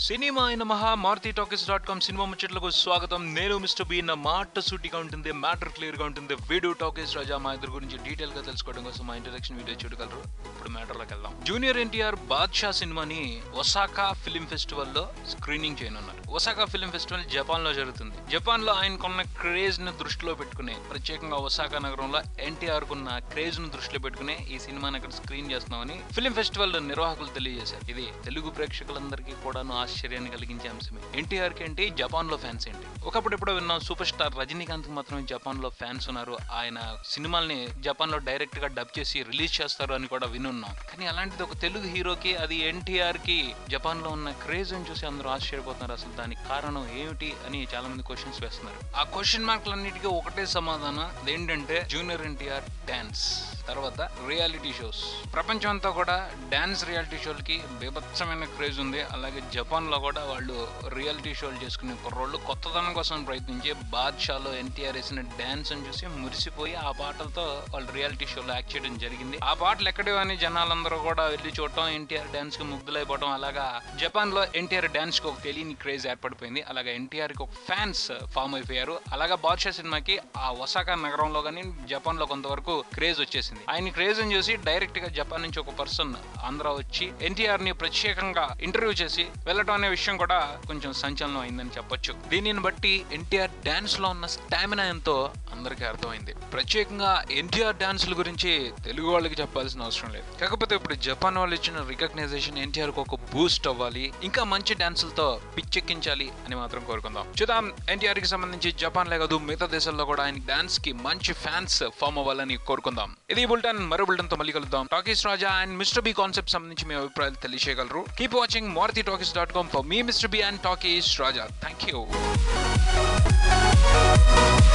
cinema అయిన Maha Maruthi talkies dot com సినిమా ముచ్చట్లకు స్వాగతం నేను మిస్టర్ బి నా మాట సూటిగా ఉంటుంది మ్యాటర్ క్లియర్ గా ఉంటుంది వీడియో టాకీస్ రాజా మా ఇద్దరు గురించి డీటెయిల్ గా తెలుసుకోవడం కోసం మా ఇంట్రడక్షన్ వీడియో చూడగలరు ఇప్పుడు మ్యాటర్ లోకి వెళ్దాం జూనియర్ ఎన్టీఆర్ బాద్షా సినిమాని ఒసాకా ఫిలిం ఫెస్టివల్ లో స్క్రీనింగ్ చేయనున్నారు ఒసాకా ఫిలిం ఫెస్టివల్ జపాన్ లో జరుగుతుంది జపాన్ లో ఆయనకున్న క్రేజ్ ని దృష్టిలో పెట్టుకుని ప్రత్యేకంగా ఒసాకా నగరంలో ఎన్టీఆర్ కున్న క్రేజ్ ను దృష్టిలో పెట్టుకుని ఈ సినిమాని అక్కడ స్క్రీన్ చేస్తున్నామని ఫిలిం ఫెస్టివల్ నిర్వాహకులు తెలియజేశారు ఇది తెలుగు ప్రేక్షకులందరికీ కూడాను ఆశ్చర్యాన్ని కలిగించే అంశమే ఎన్టీఆర్ కి ఏంటి జపాన్ లో ఫ్యాన్స్ ఏంటి ఒకప్పుడు ఎప్పుడో విన్నాం సూపర్ స్టార్ రజనీకాంత్ మాత్రం జపాన్ లో ఫ్యాన్స్ ఉన్నారు ఆయన సినిమాల్ని జపాన్ లో డైరెక్ట్ గా డబ్ చేసి రిలీజ్ చేస్తారు అని కూడా వినున్నాం కానీ అలాంటిది ఒక తెలుగు హీరోకి అది ఎన్టీఆర్ కి జపాన్ లో ఉన్న క్రేజ్ అని చూసి అందరూ ఆశ్చర్యపోతున్నారు అసలు దానికి కారణం ఏమిటి అని చాలా మంది క్వశ్చన్స్ వేస్తున్నారు ఆ క్వశ్చన్ మార్కులన్నిటికీ ఒకటే సమాధానం అదేంటంటే జూనియర్ ఎన్టీఆర్ డాన్స్ తర్వాత రియాలిటీ షోస్ ప్రపంచం అంతా కూడా డాన్స్ రియాలిటీ షోలకి బీభత్సమైన క్రేజ్ ఉంది అలాగే జపాన్ లో కూడా వాళ్ళు రియాలిటీ షోలు చేసుకునే కుర్రోళ్ళు కొత్తదనం కోసం ప్రయత్నించి బాద్షాలో ఎన్టీఆర్ వేసిన డాన్స్ అని చూసి మురిసిపోయి ఆ పాటలతో వాళ్ళు రియాలిటీ షోలో యాక్ట్ చేయడం జరిగింది ఆ పాటలు ఎక్కడివి అని జనాలందరూ కూడా వెళ్ళి చూడటం ఎన్టీఆర్ డాన్స్ కి ముగ్ధులైపోవడం అలాగా జపాన్ లో ఎన్టీఆర్ డాన్స్ కి ఒక తెలియని క్రేజ్ ఏర్పడిపోయింది అలాగే ఎన్టీఆర్ కి ఒక ఫ్యాన్స్ ఫామ్ అయిపోయారు అలాగా బాద్షా సినిమాకి ఆ ఒసాకా నగరంలో కానీ జపాన్ లో కొంతవరకు క్రేజ్ వచ్చేసింది ఆయన క్రేజ్ అని చూసి డైరెక్ట్ గా జపాన్ నుంచి ఒక పర్సన్ ఆంధ్ర వచ్చి ఎన్టీఆర్ ని ప్రత్యేకంగా ఇంటర్వ్యూ చేసి వెళ్ళటం అనే విషయం కూడా కొంచెం సంచలనం అయిందని చెప్పొచ్చు దీనిని బట్టి ఎన్టీఆర్ డాన్స్ లో ఉన్న స్టామినా ఎంతో అందరికీ అర్థమైంది ప్రత్యేకంగా ఎన్టీఆర్ డాన్సుల గురించి తెలుగు వాళ్ళకి చెప్పాల్సిన అవసరం లేదు కాకపోతే ఇప్పుడు జపాన్ వాళ్ళు ఇచ్చిన రికగ్నైజేషన్ ఎన్టీఆర్ కు ఒక బూస్ట్ అవ్వాలి ఇంకా మంచి డాన్సులతో పిచ్చెక్కించాలి అని మాత్రం కోరుకుందాం చూద్దాం ఎన్టీఆర్ కి సంబంధించి జపాన్ లే కాదు మిగతా దేశాల్లో కూడా ఆయన డాన్స్ కి మంచి ఫ్యాన్స్ ఫామ్ అవ్వాలని కోరుకుందాం ఇది బుల్టన్ మరో బుల్టన్ తో మళ్ళీ కలుద్దాం talkies Raja and mister B concept సంబంధించి మీ అభిప్రాయాలు తెలియజేయగలరు keep watching Maruthi talkies dot com for మీ mister B and talkies Raja thank you